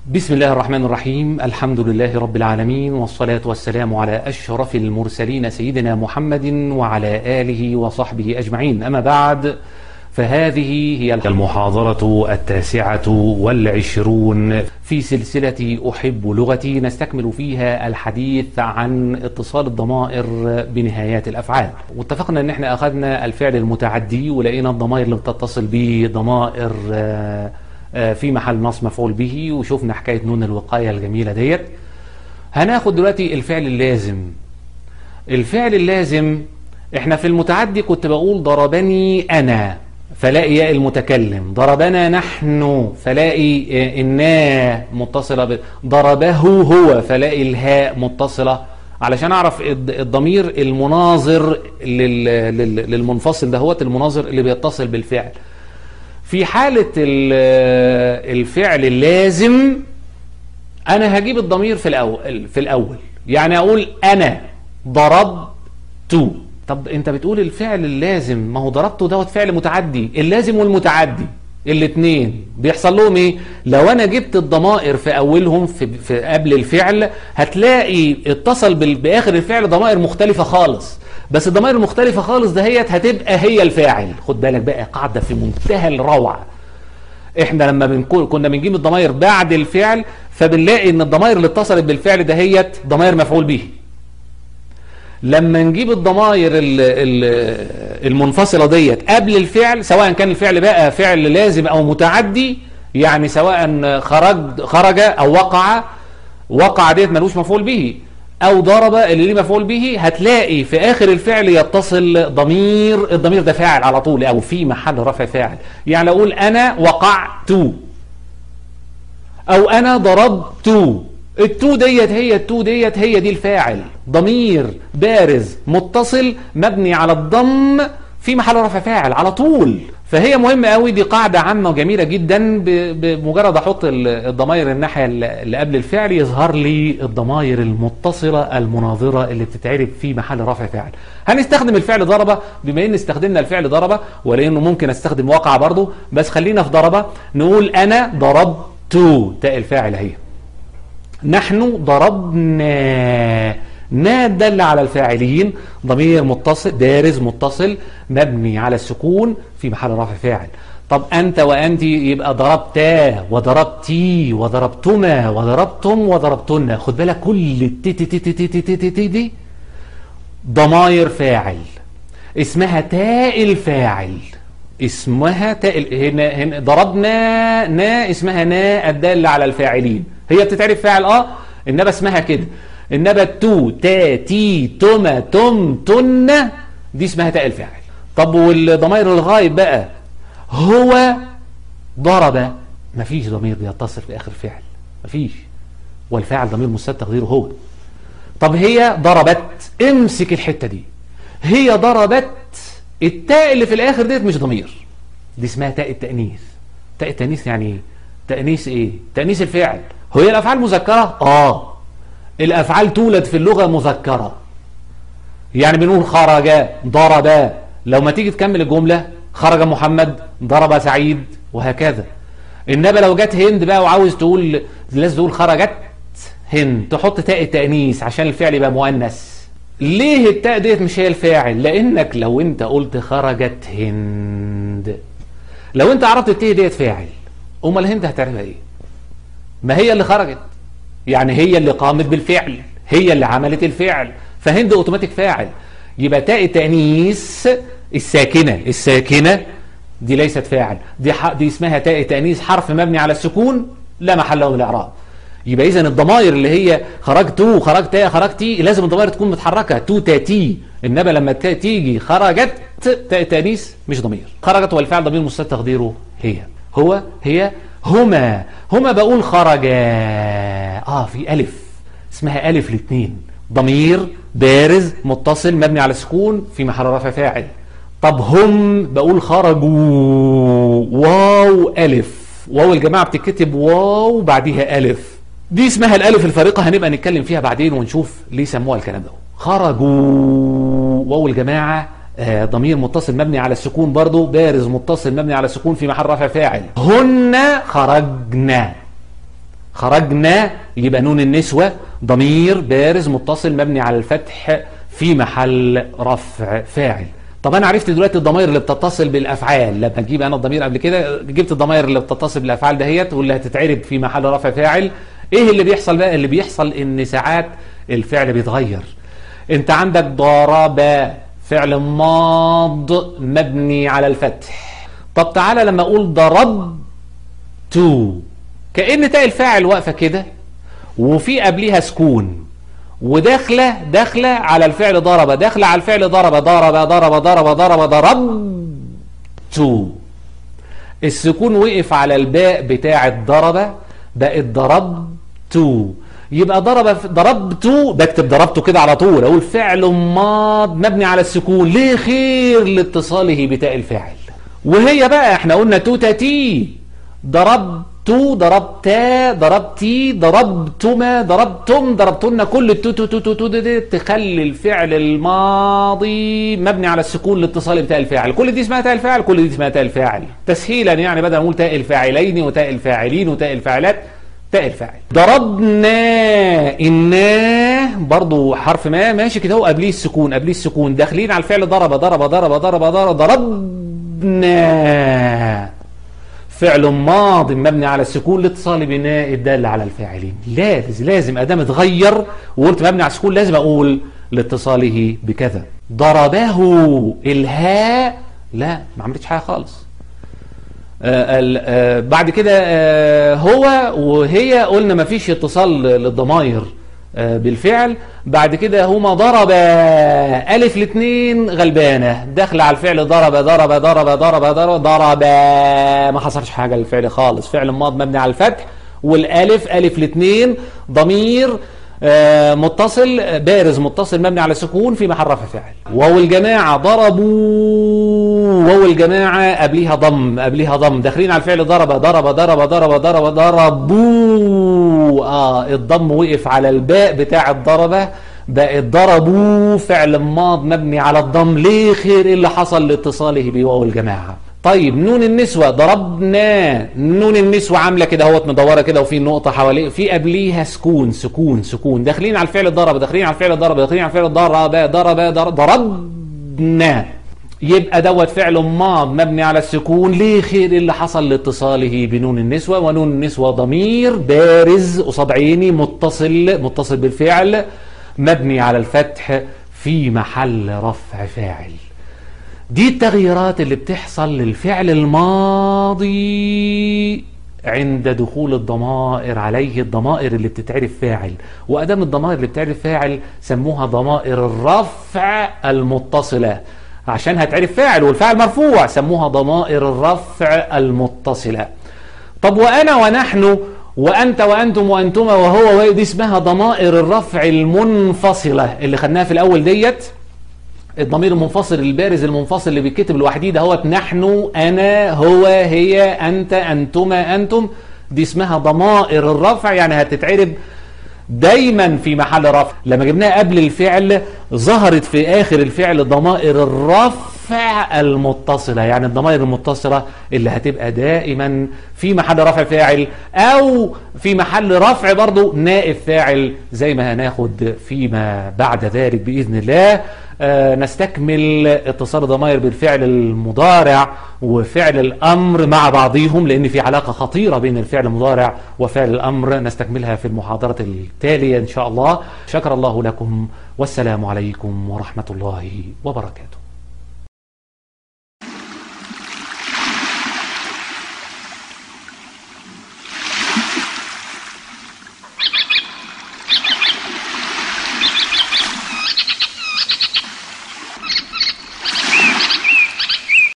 بسم الله الرحمن الرحيم الحمد لله رب العالمين والصلاة والسلام على أشرف المرسلين سيدنا محمد وعلى آله وصحبه أجمعين أما بعد فهذه هي المحاضرة التاسعة والعشرون في سلسلة أحب لغتي نستكمل فيها الحديث عن اتصال الضمائر بنهايات الأفعال واتفقنا أن احنا أخذنا الفعل المتعدي ولقينا الضمائر اللي بتتصل به ضمائر في محل نصب مفعول به وشوفنا حكاية نون الوقاية الجميلة ديت هناخد دلوقتي الفعل اللازم الفعل اللازم احنا في المتعدي كنت بقول ضربني أنا فلاقي ياء المتكلم ضربنا نحن فلاقي النا متصلة ب... ضربه هو فلاقي الهاء متصلة علشان اعرف الضمير المناظر لل... لل... للمنفصل دهوت المناظر اللي بيتصل بالفعل في حالة الفعل اللازم انا هجيب الضمير في الاول في الاول يعني اقول انا ضربت طب انت بتقول الفعل اللازم ما هو ضربته دوت فعل متعدي اللازم والمتعدي الاثنين بيحصل لهم ايه لو انا جبت الضمائر في اولهم في, في قبل الفعل هتلاقي اتصل باخر الفعل ضمائر مختلفة خالص بس الضمائر المختلفة خالص دهيت هتبقى هي الفاعل خد بالك بقى قاعدة في منتهى الروعة احنا لما بنكون كنا بنجيب الضمائر بعد الفعل فبنلاقي ان الضمائر اللي اتصلت بالفعل دهيت ضمائر مفعول به لما نجيب الضمائر المنفصلة ديت قبل الفعل سواء كان الفعل بقى فعل لازم او متعدي يعني سواء خرج خرج او وقع وقع ديت ملوش مفعول به او ضرب اللي ليه مفعول به هتلاقي في اخر الفعل يتصل ضمير الضمير ده فاعل على طول او في محل رفع فاعل يعني لو اقول انا وقعت او انا ضربت التو ديت هي التو ديت هي دي الفاعل ضمير بارز متصل مبني على الضم في محل رفع فاعل على طول فهي مهمة قوي دي قاعدة عامة وجميلة جدا بمجرد احط الضمائر الناحية اللي قبل الفعل يظهر لي الضمائر المتصلة المناظرة اللي بتتعرف في محل رفع فاعل هنستخدم الفعل ضربة بما ان استخدمنا الفعل ضربة ولانه ممكن استخدم وقع برضه بس خلينا في ضربة نقول انا ضربت تاء الفاعل اهي نحن ضربنا نا دل على الفاعلين ضمير متصل بارز متصل مبني على السكون في محل رفع فاعل طب أنت وأنت يبقى ضربتا وضربتي وضربتما وضربتم وضربتن خد بالك كل التي تي تي تي تي تي تي تي دي ضماير فاعل اسمها تاء الفاعل اسمها تاء هنا هنا ضربنا نا اسمها نا الدالة على الفاعلين هي بتتعرف فاعل اه انما اسمها كده انما تو تا تي تما تم تن دي اسمها تاء الفاعل طب والضمائر الغايب بقى هو ضرب مفيش ضمير بيتصل في اخر فعل مفيش والفاعل ضمير مستتر تقديره هو طب هي ضربت امسك الحته دي هي ضربت التاء اللي في الاخر ديت مش ضمير دي اسمها تاء التانيث تاء التانيث يعني ايه تانيث ايه تانيث الفعل هي الافعال مذكره اه الافعال تولد في اللغه مذكره يعني بنقول خرج ضرب لو ما تيجي تكمل الجمله خرج محمد ضرب سعيد وهكذا انما لو جت هند بقى وعاوز تقول لازم تقول خرجت هند تحط تاء التانيث عشان الفعل يبقى مؤنث ليه التاء ديت مش هي الفاعل لانك لو انت قلت خرجت هند لو انت عرفت التاء ديت فاعل امال هند هتعرفها ايه ما هي اللي خرجت يعني هي اللي قامت بالفعل هي اللي عملت الفعل فهند اوتوماتيك فاعل يبقى تاء التانيث الساكنه الساكنه دي ليست فاعل دي دي اسمها تاء تانيث حرف مبني على السكون لا محل له من الاعراب يبقى اذا الضمائر اللي هي خرجت خرجت خرجتي لازم الضمائر تكون متحركه تو تاتي انما لما تيجي خرجت تاء تانيث مش ضمير خرجت والفعل ضمير مستتر تقديره هي هو هي هما هما بقول خرجا اه في الف اسمها الف الاثنين ضمير بارز متصل مبني على السكون في محل رفع فاعل طب هم بقول خرجوا واو الف واو الجماعه بتتكتب واو بعديها الف دي اسمها الالف الفارقه هنبقى نتكلم فيها بعدين ونشوف ليه سموها الكلام ده خرجوا واو الجماعه آه ضمير متصل مبني على السكون برضو بارز متصل مبني على السكون في محل رفع فاعل هن خرجنا خرجنا يبقى نون النسوة ضمير بارز متصل مبني على الفتح في محل رفع فاعل طب انا عرفت دلوقتي الضمائر اللي بتتصل بالافعال لما اجيب انا الضمير قبل كده جبت الضمائر اللي بتتصل بالافعال دهيت واللي هتتعرب في محل رفع فاعل ايه اللي بيحصل بقى اللي بيحصل ان ساعات الفعل بيتغير انت عندك ضرب فعل ماض مبني على الفتح طب تعالى لما اقول ضربت كأن تاء الفاعل واقفة كده وفي قبليها سكون وداخله داخله على الفعل ضرب داخله على الفعل ضرب ضرب ضرب ضرب ضرب ضربت السكون وقف على الباء بتاعة ضرب بقت ضربت يبقى ضرب ضربت بكتب ضربته كده على طول اقول فعل ماض مبني على السكون ليه خير لاتصاله بتاء الفاعل وهي بقى احنا قلنا توتا تي ضربت ضربتا ضربتي ضربتما ضربتم ضربتن كل التو تو تو تو تو دي تخلي الفعل الماضي مبني على السكون الاتصال بتاء الفاعل كل دي اسمها تاء الفاعل كل دي اسمها تاء الفاعل تسهيلا يعني بدل ما نقول تاء الفاعلين وتاء الفاعلين وتاء الفاعلات تاء الفاعل ضربنا إنا برضو حرف ما ماشي كده هو قبليه السكون قبليه السكون داخلين على الفعل ضرب ضرب ضرب ضرب ضرب ضربنا فعل ماض مبني على السكون لاتصال بناء الدال على الفاعلين لازم لازم ادام اتغير وقلت مبني على السكون لازم اقول لاتصاله بكذا ضربه الهاء لا ما عملتش حاجه خالص آه آه بعد كده آه هو وهي قلنا ما فيش اتصال للضمائر بالفعل بعد كده هما ضرب ألف الاثنين غلبانة داخل على الفعل ضرب ضرب ضرب ضرب ضرب ضرب ما حصلش حاجة للفعل خالص فعل ماض مبني على الفتح والألف ألف الاثنين ضمير متصل بارز متصل مبني على سكون في محل رفع فاعل واو الجماعة ضربوا واو الجماعة قبليها ضم قبليها ضم داخلين على الفعل ضرب ضرب ضرب ضرب ضرب ضربوا اه الضم وقف على الباء بتاع الضربة بقت ضربوا فعل ماض مبني على الضم ليه خير إيه اللي حصل لاتصاله بواو الجماعة طيب نون النسوة ضربنا نون النسوة عاملة كده اهوت مدورة كده وفي نقطة حواليه في قبليها سكون سكون سكون داخلين على الفعل ضرب داخلين على الفعل ضرب داخلين على الفعل ضرب ضرب ضرب ضربنا يبقى دوت فعل ماض مبني على السكون ليه خير اللي حصل لاتصاله بنون النسوة ونون النسوة ضمير بارز قصاد عيني متصل متصل بالفعل مبني على الفتح في محل رفع فاعل دي التغييرات اللي بتحصل للفعل الماضي عند دخول الضمائر عليه الضمائر اللي بتتعرف فاعل وأدام الضمائر اللي بتعرف فاعل سموها ضمائر الرفع المتصلة عشان هتعرف فاعل والفاعل مرفوع سموها ضمائر الرفع المتصلة طب وأنا ونحن وأنت وأنتم وأنتما وهو وهي دي اسمها ضمائر الرفع المنفصلة اللي خدناها في الأول ديت الضمير المنفصل البارز المنفصل اللي بيتكتب لوحديه دهوت نحن انا هو هي انت انتما انتم دي اسمها ضمائر الرفع يعني هتتعرب دايما في محل رفع لما جبناها قبل الفعل ظهرت في اخر الفعل ضمائر الرفع المتصله يعني الضمائر المتصله اللي هتبقى دائما في محل رفع فاعل او في محل رفع برضو نائب فاعل زي ما هناخد فيما بعد ذلك باذن الله آه نستكمل اتصال الضمائر بالفعل المضارع وفعل الأمر مع بعضهم لأن في علاقة خطيرة بين الفعل المضارع وفعل الأمر نستكملها في المحاضرة التالية إن شاء الله شكر الله لكم والسلام عليكم ورحمة الله وبركاته